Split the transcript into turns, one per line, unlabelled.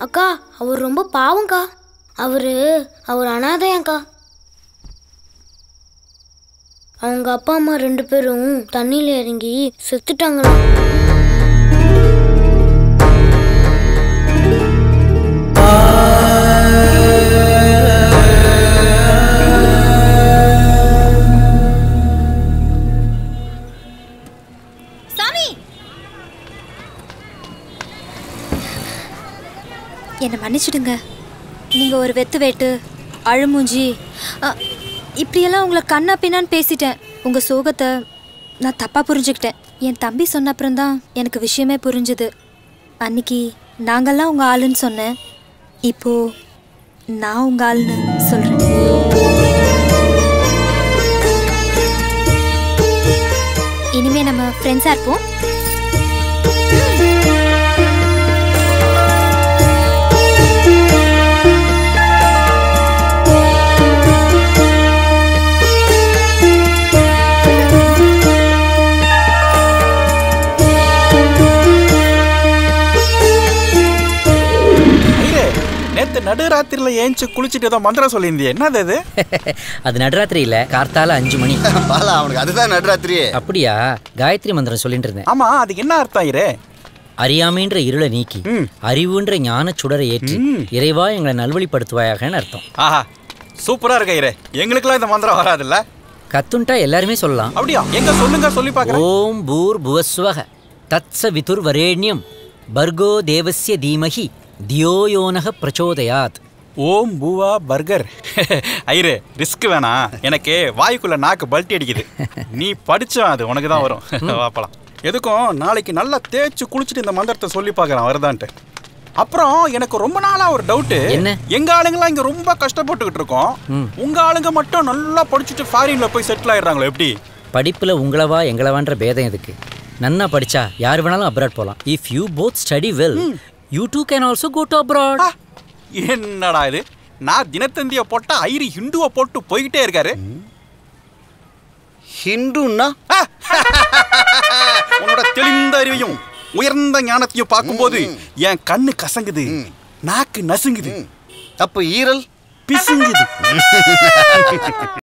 அக்கா அவர் ரொம்ப பாவம்க்கா அவரு அவர் அனாதையாக்கா அவங்க அப்பா அம்மா ரெண்டு பேரும் தண்ணியில இறங்கி செத்துட்டாங்களாம்
சாமி என்னை மன்னிச்சிடுங்க நீங்க ஒரு வெத்து வேட்டு அழுமூஞ்சி அ, இப்படியெல்லாம் உங்களை கண்ணா பின்னான்னு பேசிட்டேன் உங்க சோகத்தை நான் தப்பா புரிஞ்சுக்கிட்டேன் என் தம்பி சொன்ன அப்புறம்தான் எனக்கு விஷயமே புரிஞ்சுது அன்னைக்கு நாங்கெல்லாம் உங்க ஆளுன்னு சொன்னேன் இப்போ நான் உங்க ஆளுன்னு சொல்றேன் இனிமே நம்ம ஃப்ரெண்ட்ஸா இருப்போம்
ஐயரே நேத்து நடுராத்திரில ஏஞ்சி குளிச்சுட்டு ஏதோ மந்திரம் சொல்லியிருந்தியே என்னது அது
அது நடுராத்திரி இல்ல கார்த்தால அஞ்சு மணி
பாலா அவனுக்கு அதுதான் நடுராத்திரியே
அப்படியா காயத்ரி மந்திரம் சொல்லிட்டு இருந்தேன்
ஆமா அதுக்கு என்ன அர்த்தம் ஐயரே
அறியாமைன்ற இருளை நீக்கி
ம்.
அறிவுன்ற ஞான சுடரை ஏற்றி
ம்.
இறைவா எங்களை நல்வழிப்படுத்துவாயாகன்னு அர்த்தம்
ஆஹா சூப்பரா இருக்கு ஐயரே எங்களுக்கெல்லாம் இந்த மந்திரம் வராதுல்ல
கத்துன்ட்டா எல்லாருமே சொல்லலாம்
அப்படியா எங்க சொல்லுங்க சொல்லி பாக்குறேன்
ஓம் பூர் புவஸ்வக தத்ச விதுர் வரேண்யம் பர்கோ தேவஸ்ய தீமஹி தியோயோனக பிரச்சோதயாத்
ஓம் பூவா பர்கர் ஐயரே ரிஸ்க் வேணாம் எனக்கு வாய்க்குள்ள நாக்கு பல்ட்டி அடிக்குது நீ படிச்சவன் அது உனக்கு தான் வரும் வாப்பலாம் எதுக்கும் நாளைக்கு நல்லா தேய்ச்சி குளிச்சுட்டு இந்த மந்திரத்தை சொல்லி பார்க்கறேன் வருதான்ட்டு அப்புறம் எனக்கு ரொம்ப நாளா ஒரு டவுட்டு
என்ன?
எங்க ஆளுங்கலாம் இங்க ரொம்ப கஷ்டப்பட்டுக்கிட்டு இருக்கோம்
ம்.
உங்க ஆளுங்க மட்டும் நல்லா படிச்சுட்டு ஃபாரின்ல போய் செட்டில் ஆயிடுறாங்களோ எப்படி
படிப்புல உங்களவா எங்களவான்ற பேதம் எதுக்கு நன்னா படிச்சா யார் வேணாலும் அப்ராட் போலாம் if you both study well you too can also go to abroad
ஆ, என்னடா இது நான் தினத்தந்திய போட்டா ஐரி ஹிந்துவை போட்டு போய்கிட்டே இருக்காரு
ஹிந்துன்னா
ஆ! உன்னோட தெளிந்த அறிவையும் உயர்ந்த ஞானத்தையும் பார்க்கும்போது என் கண்ணு கசங்குது நாக்கு நசுங்குது
அப்ப ஈரல்
பிசுங்குது